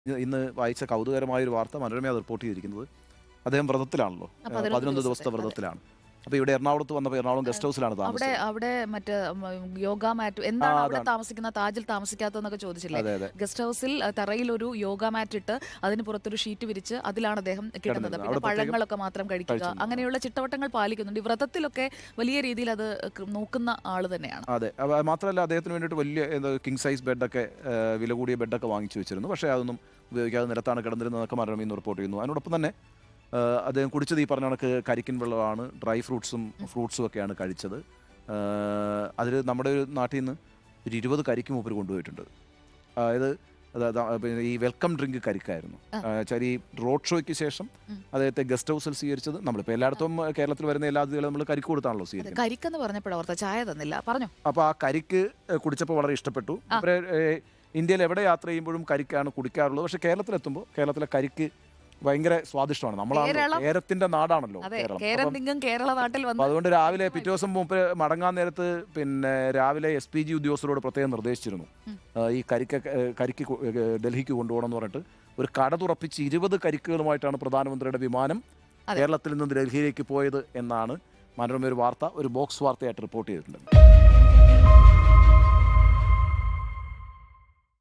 ഇന്ന് ഇന്ന് വായിച്ച കൗതുകരമായ ഒരു വാർത്ത മനോരമ അത് റിപ്പോർട്ട് ചെയ്തിരിക്കുന്നത് അദ്ദേഹം വ്രതത്തിലാണല്ലോ ആ, പതിനൊന്ന് പതിനൊന്ന് ദിവസത്തെ ദിവസത്തെ, വ്രതത്തിലാണ് അപ്പോൾ ഇവിടെ എറണാകുളത്ത് വന്നപ്പോൾ എറണാകുളം ഗസ്റ്റ് ഹൗസിലാണ് അവിടെ താമസിച്ചത് അവിടെ മറ്റേ ഉം, യോഗ മാറ്റ് എന്താണ് ആ, അവിടെ അതാണ്. താമസിക്കുന്ന താജിൽ താമസിക്കാത്തതെന്നൊക്കെ ചോദിച്ചില്ലേ അതെ അതെ ഗസ്റ്റ് ഹൗസിൽ അഹ്, തറയിൽ ഒരു യോഗ മാറ്റ് ഇട്ട് അതിന് പുറത്തൊരു ഷീറ്റ് വിരിച്ച് അതിലാണ് അദ്ദേഹം കിടന്നത് കിടന്നത്. പിന്നെ അവിടെ പ്രത്യേകം പഴങ്ങളൊക്കെ മാത്രം കഴിക്കുക കഴിച്ചിട്ടുണ്ട്. അങ്ങനെയുള്ള ചിട്ടവട്ടങ്ങൾ പാലിക്കുന്നുണ്ട് ഈ വ്രതത്തിലൊക്കെ വലിയ രീതിയിൽ അത് ക- നോക്കുന്ന ആള് തന്നെയാണ് അതെ അപ്പോൾ മാത്രമല്ല അദ്ദേഹത്തിന് വേണ്ടിയിട്ട് വലിയ എന്താ കിങ് സൈസ് ബെഡൊക്കെ ഏഹ്, വില കൂടിയ ബെഡൊക്കെ വാങ്ങിച്ചു വെച്ചിരുന്നു പക്ഷേ അതൊന്നും ഉപയോഗിക്കാതെ നിരത്താണ് കിടന്നിരുന്നതൊക്കെ മനോരമ ഇന്ന് റിപ്പോർട്ട് ചെയ്യുന്നു അതിനോടൊപ്പം തന്നെ ഏഹ്, അദ്ദേഹം കുടിച്ചത് ഈ പറഞ്ഞ കണക്ക് കരിക്കിൻ വെള്ളമാണ് ഡ്രൈ ഫ്രൂട്ട്സും ഫ്രൂട്ട്സും ഒക്കെയാണ് കഴിച്ചത് അതിൽ നമ്മുടെ ഒരു നാട്ടിൽ നിന്ന് ഒരു ഇരുപത് കരിക്ക് മൂപ്പർ കൊണ്ടുപോയിട്ടുണ്ട് അതായത് അത് അത് പിന്നെ ഈ വെൽക്കം ഡ്രിങ്ക് കരിക്കായിരുന്നു ആ. ചരി റോഡ് ഷോയ്ക്ക് ശേഷം ഉം. അദ്ദേഹത്തെ ഗസ്റ്റ് ഹൗസിൽ സ്വീകരിച്ചത് നമ്മളിപ്പോൾ എല്ലായിടത്തും കേരളത്തിൽ വരുന്ന എല്ലാ അതിഥികളും നമ്മൾ കരിക്ക് കൊടുത്താണല്ലോ അത് സ്വീകരിക്കുന്നത് കരിക്കെന്ന് പറഞ്ഞപ്പോഴാണ് ഓർത്ത ചായ തന്നില്ല പറഞ്ഞു അപ്പോൾ ആ കരിക്ക് ഏഹ്, കുടിച്ചപ്പോൾ വളരെ ഇഷ്ടപ്പെട്ടു ആ. അവരെ ഏഹ്, ഇന്ത്യയിൽ എവിടെ യാത്ര ചെയ്യുമ്പോഴും കരിക്കാണ് കുടിക്കാറുള്ളത് പക്ഷേ കേരളത്തിലെത്തുമ്പോൾ കേരളത്തിലെ കരിക്ക് ഭയങ്കര സ്വാദിഷ്ടമാണ് നമ്മളാണ് കേരളം- കേരളത്തിന്റെ നാടാണല്ലോ അതെ കേരളം കേരളം അപ്പം തിങ്കം കേരള നാട്ടിൽ അപ്പോൾ വന്ന് അതുകൊണ്ട് രാവിലെ പിറ്റേ ദിവസം മുമ്പ് മടങ്ങാൻ നേരത്ത് പിന്നെ രാവിലെ എസ് പി ജി ഉദ്യോഗസ്ഥരോട് പ്രത്യേകം നിർദ്ദേശിച്ചിരുന്നു ഉം. ആ, ഈ കരിക്ക് ഏഹ്, കരിക്ക് കൊ- ഏഹ്, ഡൽഹിക്ക് കൊണ്ടുപോകണം എന്ന് പറഞ്ഞിട്ട് ഒരു കട തുറപ്പിച്ച് ഇരുപത് കരിക്കുകളുമായിട്ടാണ് പ്രധാനമന്ത്രിയുടെ വിമാനം അതെ. കേരളത്തിൽ നിന്ന് ഡൽഹിയിലേക്ക് പോയത് എന്നാണ് മനോരമ ഒരു വാർത്ത ഒരു ബോക്സ് വാർത്തയായിട്ട് റിപ്പോർട്ട് ചെയ്തിട്ടുണ്ട്